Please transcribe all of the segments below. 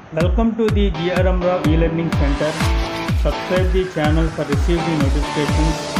Welcome to the GRM Rao e-learning center. Subscribe the channel for receive the notifications.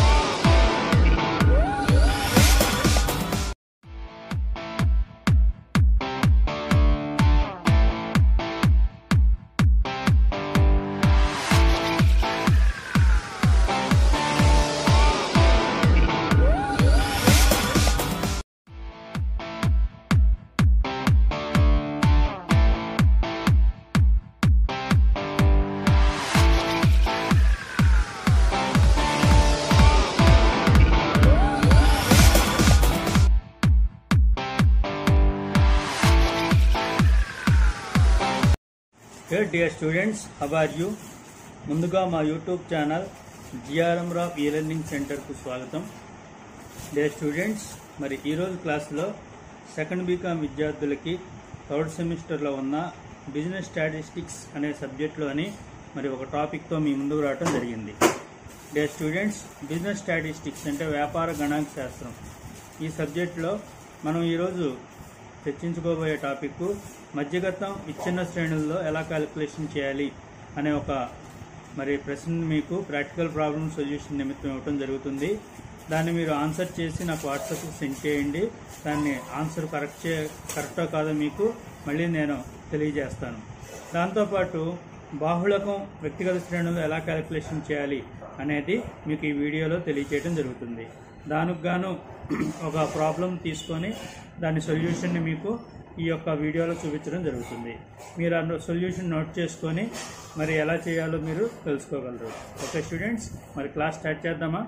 Hey dear students, how are you? ముందుగా మా YouTube channel GRM Rao ఈ learning సెంటర్కు స్వాగతం dear students మరి ఈరోజు క్లాస్లో second BCom విద్యార్థులకి third సెమిస్టర్లో ఉన్న బిజినెస్ స్టాటిస్టిక్స్ అనే సబ్జెక్టులోని మరి ఒక టాపిక్తో మీ ముందుకు రావడం జరిగింది డియర్ స్టూడెంట్స్ బిజినెస్ స్టాటిస్టిక్స్ అంటే వ్యాపార గణాంక శాస్త్రం ఈ సబ్జెక్టులో మనం ఈరోజు చర్చించుకోబోయే టాపిక్ మధ్యగతం విచ్ఛిన్న శ్రేణుల్లో ఎలా క్యాలిక్యులేషన్ చేయాలి అనే ఒక మరి ప్రశ్న మీకు ప్రాక్టికల్ ప్రాబ్లమ్ సొల్యూషన్ నిమిత్తం ఇవ్వటం జరుగుతుంది దాన్ని మీరు ఆన్సర్ చేసి నాకు వాట్సాప్కి సెండ్ చేయండి దాన్ని ఆన్సర్ కరెక్ట్ చే కరెక్టో కాదో మీకు మళ్ళీ నేను తెలియజేస్తాను దాంతోపాటు బాహుళకం వ్యక్తిగత శ్రేణులు ఎలా క్యాలిక్యులేషన్ చేయాలి అనేది మీకు ఈ వీడియోలో తెలియజేయడం జరుగుతుంది దానికి గాను ఒక ప్రాబ్లం తీసుకొని దాని సొల్యూషన్ని మీకు ఈ యొక్క వీడియోలో చూపించడం జరుగుతుంది మీరు ఆ సొల్యూషన్ నోట్ చేసుకొని మరి ఎలా చేయాలో మీరు తెలుసుకోగలరు ఓకే స్టూడెంట్స్ మరి క్లాస్ స్టార్ట్ చేద్దామా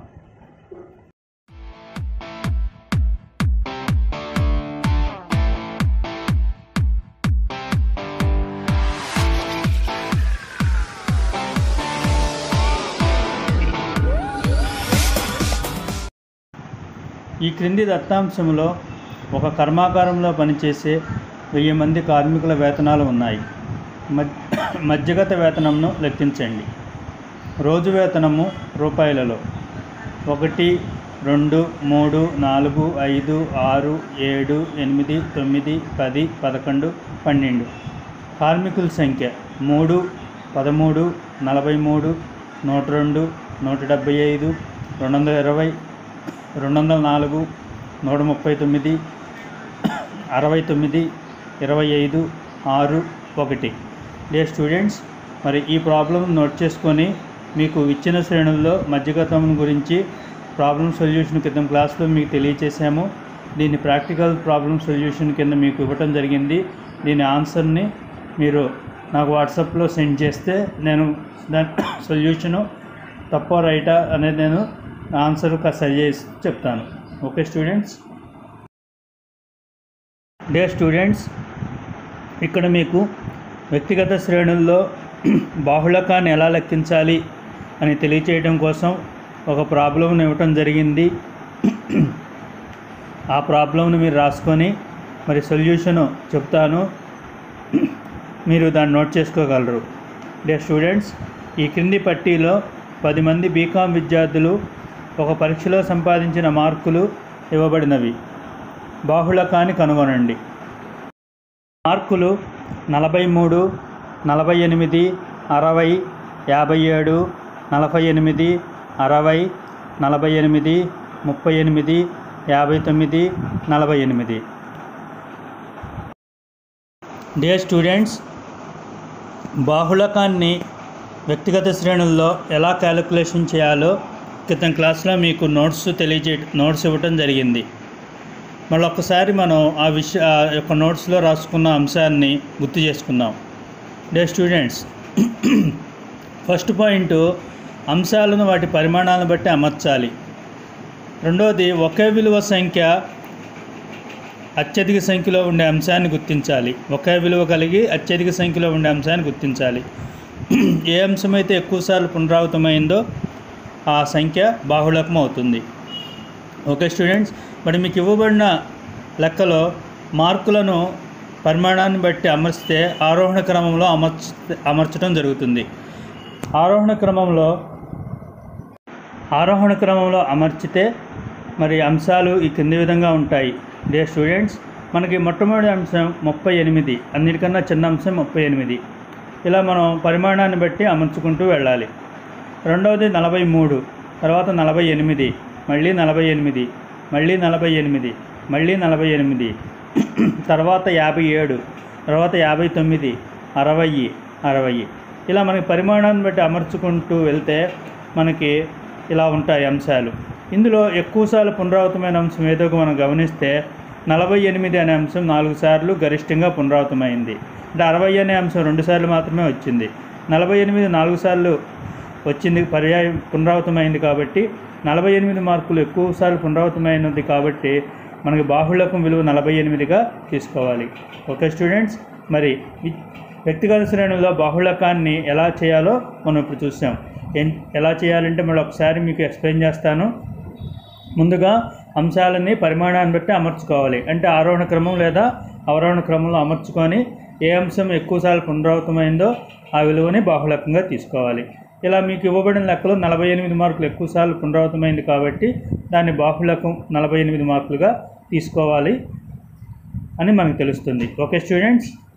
ఈ క్రింది దత్తాంశంలో ఒక కర్మాగారంలో పనిచేసే వెయ్యి మంది కార్మికుల వేతనాలు ఉన్నాయి మధ్య మధ్యగత వేతనంను లెక్కించండి రోజు వేతనము రూపాయలలో ఒకటి రెండు మూడు నాలుగు ఐదు ఆరు ఏడు ఎనిమిది తొమ్మిది పది పదకొండు పన్నెండు కార్మికుల సంఖ్య మూడు పదమూడు నలభై మూడు నూట రెండు నూట డెబ్బై ఐదు రెండు వందల ఇరవై రెండు వందల నాలుగు నూట ముప్పై తొమ్మిది అరవై తొమ్మిది ఇరవై ఐదు ఆరు ఒకటి డే స్టూడెంట్స్ మరి ఈ ప్రాబ్లం నోట్ చేసుకొని మీకు ఇచ్చిన శ్రేణుల్లో మధ్యగతం గురించి ప్రాబ్లం సొల్యూషన్ క్రితం క్లాస్లో మీకు తెలియచేశాము దీని ప్రాక్టికల్ ప్రాబ్లం సొల్యూషన్ కింద మీకు ఇవ్వటం జరిగింది దీని ఆన్సర్ని మీరు నాకు వాట్సాప్లో సెండ్ చేస్తే నేను దాని సొల్యూషను తప్ప రైటా అనేది నేను ఆన్సర్ సరి చేసి చెప్తాను ఓకే స్టూడెంట్స్ డే స్టూడెంట్స్ ఇక్కడ మీకు వ్యక్తిగత శ్రేణుల్లో బాహుళకాన్ని ఎలా లెక్కించాలి అని తెలియచేయడం కోసం ఒక ప్రాబ్లంను ఇవ్వటం జరిగింది ఆ ప్రాబ్లంను మీరు రాసుకొని మరి సొల్యూషను చెప్తాను మీరు దాన్ని నోట్ చేసుకోగలరు డే స్టూడెంట్స్ ఈ క్రింది పట్టీలో పది మంది బీకామ్ విద్యార్థులు ఒక పరీక్షలో సంపాదించిన మార్కులు ఇవ్వబడినవి బాహుళకాన్ని కనుగొనండి మార్కులు నలభై మూడు నలభై ఎనిమిది అరవై యాభై ఏడు నలభై ఎనిమిది అరవై నలభై ఎనిమిది ముప్పై ఎనిమిది యాభై తొమ్మిది నలభై ఎనిమిది డే స్టూడెంట్స్ బాహుళకాన్ని వ్యక్తిగత శ్రేణుల్లో ఎలా క్యాలిక్యులేషన్ చేయాలో క్రితం క్లాస్లో మీకు నోట్స్ తెలియజే నోట్స్ ఇవ్వటం జరిగింది మళ్ళీ ఒక్కసారి మనం ఆ విషయ ఆ యొక్క నోట్స్లో రాసుకున్న అంశాన్ని గుర్తు చేసుకుందాం డే స్టూడెంట్స్ ఫస్ట్ పాయింట్ అంశాలను వాటి పరిమాణాలను బట్టి అమర్చాలి రెండవది ఒకే విలువ సంఖ్య అత్యధిక సంఖ్యలో ఉండే అంశాన్ని గుర్తించాలి ఒకే విలువ కలిగి అత్యధిక సంఖ్యలో ఉండే అంశాన్ని గుర్తించాలి ఏ అంశమైతే ఎక్కువసార్లు పునరావృతమైందో ఆ సంఖ్య బాహుళకం అవుతుంది ఓకే స్టూడెంట్స్ మరి మీకు ఇవ్వబడిన లెక్కలో మార్కులను పరిమాణాన్ని బట్టి అమర్చితే ఆరోహణ క్రమంలో అమర్చ అమర్చడం జరుగుతుంది ఆరోహణ క్రమంలో ఆరోహణ క్రమంలో అమర్చితే మరి అంశాలు ఈ కింది విధంగా ఉంటాయి డే స్టూడెంట్స్ మనకి మొట్టమొదటి అంశం ముప్పై ఎనిమిది అన్నిటికన్నా చిన్న అంశం ముప్పై ఎనిమిది ఇలా మనం పరిమాణాన్ని బట్టి అమర్చుకుంటూ వెళ్ళాలి రెండవది నలభై మూడు తర్వాత నలభై ఎనిమిది మళ్ళీ నలభై ఎనిమిది మళ్ళీ నలభై ఎనిమిది మళ్ళీ నలభై ఎనిమిది తర్వాత యాభై ఏడు తర్వాత యాభై తొమ్మిది అరవై అరవై ఇలా మనకి పరిమాణాన్ని బట్టి అమర్చుకుంటూ వెళ్తే మనకి ఇలా ఉంటాయి అంశాలు ఇందులో ఎక్కువసార్లు పునరావృతమైన అంశం ఏదో ఒక మనం గమనిస్తే నలభై ఎనిమిది అనే అంశం నాలుగు సార్లు గరిష్టంగా పునరావృతమైంది అంటే అరవై అనే అంశం రెండు సార్లు మాత్రమే వచ్చింది నలభై ఎనిమిది నాలుగు సార్లు వచ్చింది పర్యాయం పునరావృతమైంది కాబట్టి నలభై ఎనిమిది మార్కులు ఎక్కువ సార్లు పునరావృతమైనది కాబట్టి మనకి బాహుళ్యకం విలువ నలభై ఎనిమిదిగా తీసుకోవాలి ఓకే స్టూడెంట్స్ మరి వి- వ్యక్తిగత శ్రేణుల్లో బాహుళ్యకాన్ని ఎలా చేయాలో మనం ఇప్పుడు చూసాం ఎన్- ఎలా చేయాలంటే మళ్ళీ ఒకసారి మీకు ఎక్స్ప్లెయిన్ చేస్తాను ముందుగా అంశాలని పరిమాణాన్ని బట్టి అమర్చుకోవాలి అంటే ఆరోహణ క్రమం లేదా అవరోహణ క్రమంలో అమర్చుకొని ఏ అంశం ఎక్కువసార్లు పునరావృతమైందో ఆ విలువని బాహుళకంగా తీసుకోవాలి ఇలా మీకు ఇవ్వబడిన లెక్కలో నలభై ఎనిమిది మార్కులు ఎక్కువసార్లు పునరావృతమైంది కాబట్టి దాన్ని బాహుళకం నలభై ఎనిమిది మార్కులుగా తీసుకోవాలి అని మనకు తెలుస్తుంది ఓకే స్టూడెంట్స్